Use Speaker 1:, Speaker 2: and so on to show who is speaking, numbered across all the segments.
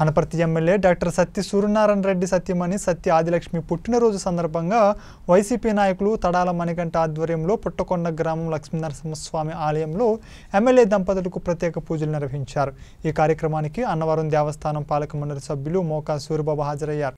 Speaker 1: Anaparthi MLA doctor Satya Suryanarayana Reddy Satyamani Satya Adilakshmi పుట్టినరోజు సందర్భంగా YCP నాయకులు తడాల మణికంఠ ఆధ్వర్యంలో పుట్టకొండ గ్రామం లక్ష్మీనరసింహస్వామి ఆలయంలో ఎమ్మెల్యే దంపతులకు ప్రత్యేక పూజలు నిర్వహించారు ఈ కార్యక్రమానికి అన్నవరం దేవస్థానం పాలక మండలి సభ్యులు మోకా సూరిబాబు హాజరయ్యారు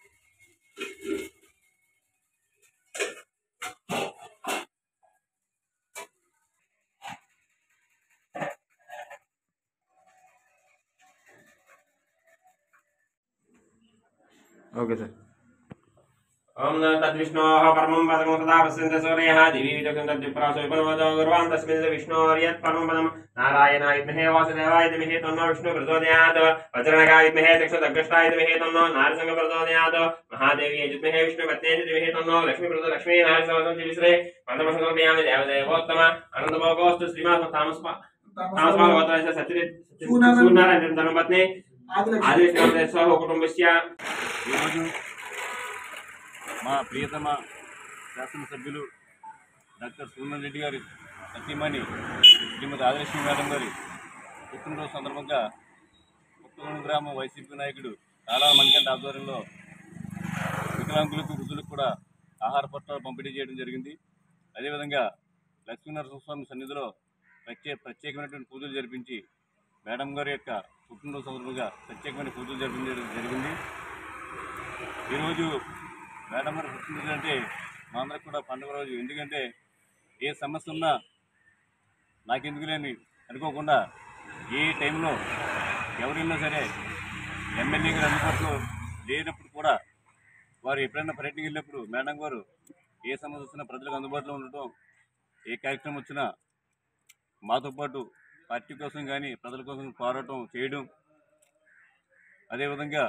Speaker 2: ఓకే సార్
Speaker 3: ఓం తద్విష్ణోः परमं पदं सदा पश्यन्ति सूर्यः दिवि विजगं तद्विप्रासो विपन्वतो गुर्वान् तस्मिन् विष्णोर्यत् परमं पदं नारायणाय विद्महे वासुदेवाय धीमहि तन्नो विष्णु प्रचोदयात् वज्रणकाय विद्महे चक्षुर्दग्रष्टाय धीमहि तन्नो नारसिंह प्रचोदयात् महादेवी विद्महे विष्णुपत्न्यै धीमहि तन्नो लक्ष्मी प्रचो लक्ष्मी नारसिंह विश्रे पदमशोपयामि देवदेवोत्तम अनन्तभोगोऽस्तु श्रीमान् तामस तामसपाल गोत्रस्य सत्य सूर्यनारायण धर्मपत्नी आदिविष्णु सह कुटुम्बस्य
Speaker 4: ఈరోజు మా ప్రియతమ శాసనసభ్యులు డాక్టర్ సూర్యన్ రెడ్డి గారి సతీమణి శ్రీమతి ఆదలక్ష్మి మేడం గారి పుట్టినరోజు సందర్భంగా పుత్తగూడెం గ్రామం వైసీపీ నాయకుడు చాలా మణికంఠ ఆధ్వర్యంలో వికలాంగులకు వృద్ధులకు కూడా ఆహార పట్టాలు పంపిణీ చేయడం జరిగింది అదేవిధంగా లక్ష్మీనరసింహస్వామి సన్నిధిలో ప్రత్యేక ప్రత్యేకమైనటువంటి పూజలు జరిపించి మేడం గారి యొక్క పుట్టినరోజు సందర్భంగా ప్రత్యేకమైన పూజలు జరిపించడం జరిగింది ఈరోజు మేడం గారు పుట్టినరోజు అంటే మా అందరికి కూడా పండుగ రోజు ఎందుకంటే ఏ సమస్య ఉన్నా నాకెందుకు లేని అనుకోకుండా ఏ టైంలో ఎవరైనా సరే ఎమ్మెల్యే గారు అందుబాటులో లేనప్పుడు కూడా వారు ఎప్పుడైనా పర్యటనకి వెళ్ళినప్పుడు మేడం గారు ఏ సమస్య వచ్చినా ప్రజలకు అందుబాటులో ఉండటం ఏ కార్యక్రమం వచ్చినా మాతో పాటు పార్టీ కోసం కానీ ప్రజల కోసం పోరాటం చేయడం అదేవిధంగా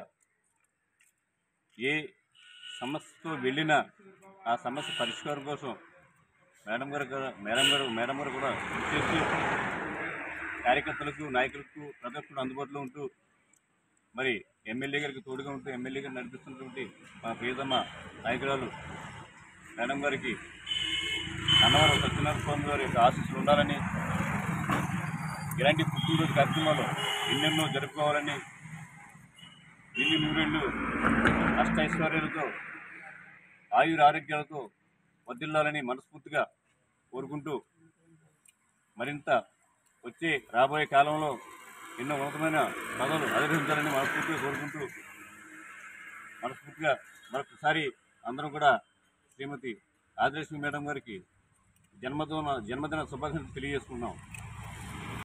Speaker 4: ఏ సమస్యతో వెళ్ళినా ఆ సమస్య పరిష్కారం కోసం మేడం గారు కూడా మేడం గారు మేడం గారు కూడా కృషి చేస్తూ కార్యకర్తలకు నాయకులకు ప్రతి ఒక్కరు అందుబాటులో ఉంటూ మరి ఎమ్మెల్యే గారికి తోడుగా ఉంటూ ఎమ్మెల్యే గారు నడిపిస్తున్నటువంటి మా ప్రియతమ నాయకురాలు మేడం గారికి అన్నవరం సత్యనారాయణ స్వామి గారి యొక్క ఆశీస్సులు ఉండాలని ఇలాంటి పుట్టినరోజు కార్యక్రమాలు ఎన్నెన్నో జరుపుకోవాలని ఎన్ని నూరేళ్ళు అష్టైశ్వర్యాలతో ఆయుర ఆరోగ్యాలతో వర్ధిల్లాలని మనస్ఫూర్తిగా కోరుకుంటూ మరింత వచ్చే రాబోయే కాలంలో ఎన్నో ఉన్నతమైన పదవులు అధిరోహించాలని మనస్ఫూర్తిగా కోరుకుంటూ మనస్ఫూర్తిగా మరొకసారి అందరం కూడా శ్రీమతి ఆదిలక్ష్మి మేడం గారికి జన్మదిన జన్మదిన శుభాకాంక్షలు తెలియజేసుకున్నాం